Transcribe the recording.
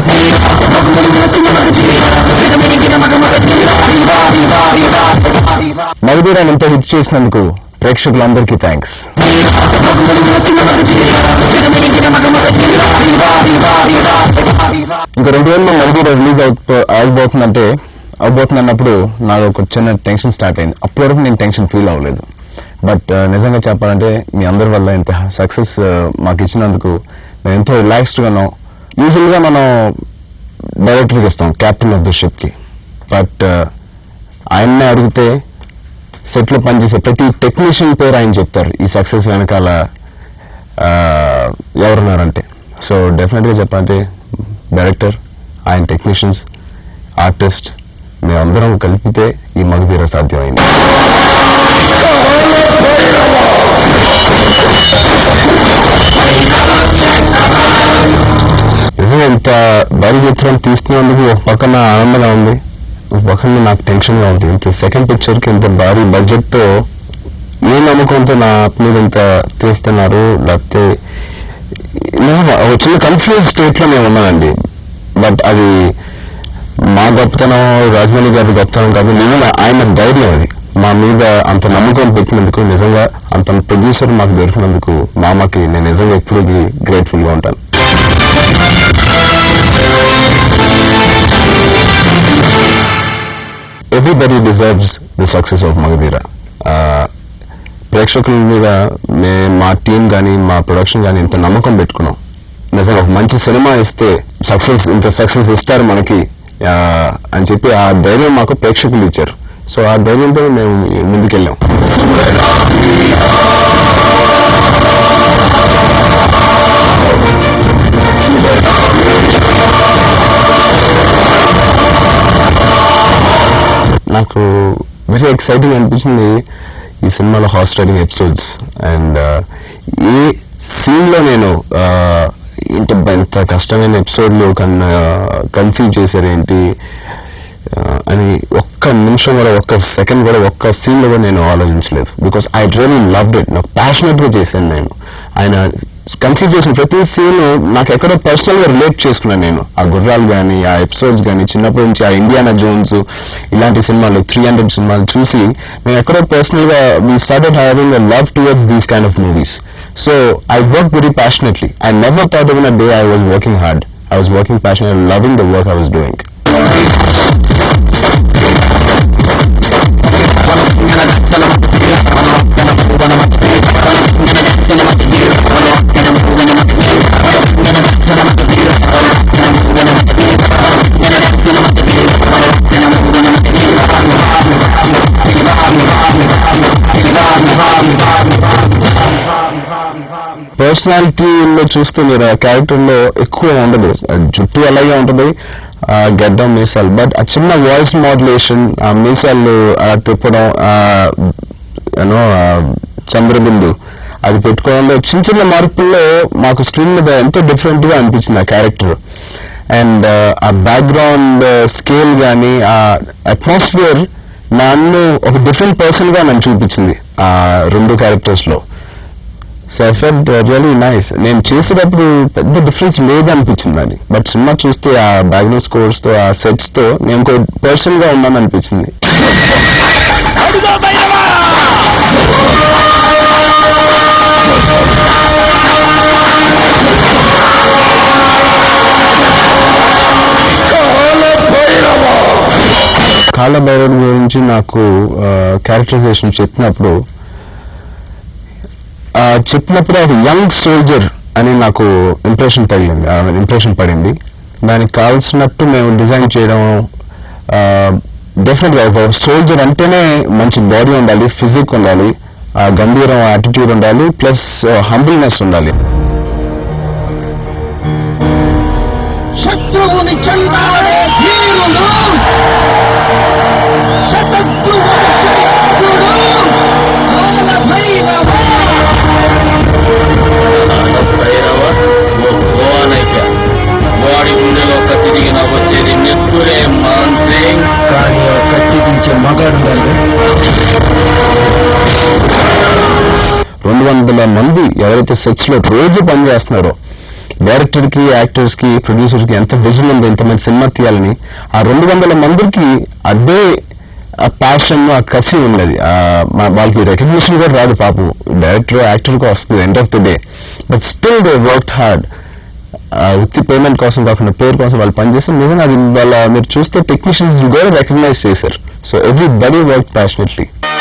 మగధీరాన్ని ఇంత హిట్ చేసినందుకు ప్రేక్షకులందరికీ థ్యాంక్స్ ఇంకా రెండు వేలలో మగధీర రిలీజ్ అవబోతుందంటే అవబోతుంది అన్నప్పుడు నాకు ఒక చిన్న టెన్షన్ స్టార్ట్ అయింది అప్పటి వరకు నేను టెన్షన్ ఫీల్ అవ్వలేదు బట్ నిజంగా చెప్పాలంటే మీ అందరి వల్ల ఇంత సక్సెస్ మాకు ఇచ్చినందుకు మేము ఎంతో రిలాక్స్డ్ గా ఉన్నాం యూజువల్ గా మనం డైరెక్టర్కి ఇస్తాం క్యాప్టెన్ ఆఫ్ ద షిప్ కి బట్ ఆయన్నే అడిగితే సెట్ లో పనిచేసే ప్రతి టెక్నీషియన్ పేరు ఆయన చెప్తారు ఈ సక్సెస్ వెనకాల ఆ, ఎవరున్నారంటే సో డెఫినెట్ గా చెప్పాలంటే డైరెక్టర్ ఆయన టెక్నీషియన్స్ ఆర్టిస్ట్ మేమందరం కలిపితే ఈ మగధీర సాధ్యమైంది నిజంగా ఇంత భారీ చిత్రం తీస్తున్నందుకు ఒక పక్కన ఆనందంగా ఉంది ఒక పక్కన నాకు టెన్షన్ గా ఉంది ఇంత సెకండ్ పిక్చర్ కి ఇంత భారీ బడ్జెట్ తో ఏ నమ్మకంతో నా మీద ఇంత తీస్తున్నారు లేకపోతే నిజంగా ఒక చిన్న కన్ఫ్యూజ్ స్టేట్ లో నేను ఉన్నానండి బట్ అది మా గొప్పతనం రాజమౌళి గారి గొప్పతనం కాదు నిజంగా ఆయన ధైర్యం అది మా మీద అంత నమ్మకం పెట్టినందుకు నిజంగా అంత ప్రొడ్యూసర్ మాకు దొరికినందుకు మామకి నేను నిజంగా ఎప్పటికీ గ్రేట్ఫుల్ గా ఉంటాను everybody deserves the success of Magadheera ప్రేక్షకుల మీద మే మా టీం కానీ మా ప్రొడక్షన్ కానీ ఇంత నమ్మకం పెట్టుకున్నాం నిజంగా ఒక మంచి సినిమా ఇస్తే సక్సెస్ ఇంత సక్సెస్ ఇస్తారు మనకి ఆ, అని చెప్పి ఆ ధైర్యం మాకు ప్రేక్షకులు ఇచ్చారు సో ఆ ధైర్యంతో మేము ముందుకెళ్ళాం నాకు వెరీ ఎక్సైటింగ్ అనిపించింది ఈ సినిమాలో హార్స్ రైడింగ్ ఎపిసోడ్స్ అండ్ ఏ సీన్ లో నేను ఆ, ఇంత ఎంత కష్టమైన ఎపిసోడ్లు కన్నా కన్సీవ్ చేశారేంటి ఆ, అని ఒక్క నిమిషం కూడా ఒక్క సెకండ్ కూడా ఒక్క సీన్ లో కూడా నేను ఆలోచించలేదు because I really loved it నాకు ప్యాషనెట్ గా చేశాను నేను ఆయన కన్సీవ్ చేసిన ప్రతి సీన్ నాకు ఎక్కడో పర్సనల్ గా రిలేట్ చేసుకున్నాను నేను ఆ గుర్రాలు కానీ ఆ ఎపిసోడ్స్ కానీ చిన్నప్పటి నుంచి ఆ ఇండియానా జోన్స్ ఇలాంటి సినిమాలు త్రీ హండ్రెడ్ సినిమాలు చూసి నేను ఎక్కడో పర్సనల్ గా we started having love towards these kind of movies so I work very passionately I never thought in a day I was working hard I was working passionate loving the work I was doing పర్సనాలిటీలో చూస్తే మీరు ఆ character లో ఎక్కువ ఉండదు ఆ జుట్టు అలాగే ఉంటది ఆ గడ్డం మీసాలు బట్ ఆ చిన్న వాయిస్ మాడ్యులేషన్ ఆ మీసాలు ఆ తిప్పడం ఆ యూనో చంద్రబిందు అది పెట్టుకోవడంలో చిన్న చిన్న మార్పుల్లో మాకు స్క్రీన్ మీద ఎంతో డిఫరెంట్ గా అనిపించింది ఆ క్యారెక్టర్ అండ్ ఆ బ్యాక్గ్రౌండ్ స్కేల్ గానీ ఆ అట్మాస్ఫియర్ నన్ను ఒక డిఫరెంట్ పర్సన్ గా నన్ను చూపించింది ఆ రెండు క్యారెక్టర్స్ లో so I felt really nice నేను చేసేటప్పుడు పెద్ద డిఫరెన్స్ లేదు అనిపించింది అది బట్ సినిమా చూస్తే ఆ బ్యాక్గ్రౌండ్ స్కోర్స్ తో ఆ సెట్స్ తో నేను ఇంకో పర్సన్ గా ఉన్నాను అనిపించింది కాళ్ళ భైరవుడి గురించి నాకు క్యారెక్టరైజేషన్ చెప్పినప్పుడు ఆ, చెప్పినప్పుడు ఒక యంగ్ సోల్జర్ అని నాకు ఇంప్రెషన్ తగిలింది ఇంప్రెషన్ పడింది దానికి కావాల్సినట్టు మేము డిజైన్ చేయడం డెఫినెట్ గా ఒక సోల్జర్ అంటేనే మంచి బాడీ ఉండాలి ఫిజిక్ ఉండాలి ఆ గంభీరం యాటిట్యూడ్ ఉండాలి ప్లస్ హంబుల్నెస్ ఉండాలి శత్రువుని చెండాడే ధీరులు శతద్రు వంశయోధుడు కాలభైరవ భైరవ గోవానైక వాడి గుండెలో కత్తి దిగిన వచ్చేది నెత్తురే మాన్సింగ్ కానీ కత్తి దించే మగాడు రెండు వందల మంది ఎవరైతే సెట్స్ లో రోజు పనిచేస్తున్నారో డైరెక్టర్ కి యాక్టర్స్ కి ప్రొడ్యూసర్ కి ఎంత విజన్ ఉందో ఇంతమంది సినిమా తీయాలని ఆ రెండు వందల మందికి అదే ఆ ప్యాషన్ ఆ కసి ఉన్నది ఆ మా- వాళ్ళకి రికగ్నిషన్ కూడా రాదు పాపం డైరెక్టర్ యాక్టర్ కి వస్తుంది end of the day but still they work hard ఉత్తి పేమెంట్ కోసం కాకుండా పేరు కోసం వాళ్ళు పనిచేస్తే నిజంగా అది వాళ్ళ మీరు చూస్తే టెక్నీషియన్స్ కూడా రికగ్నైజ్ చేశారు so everybody work passionately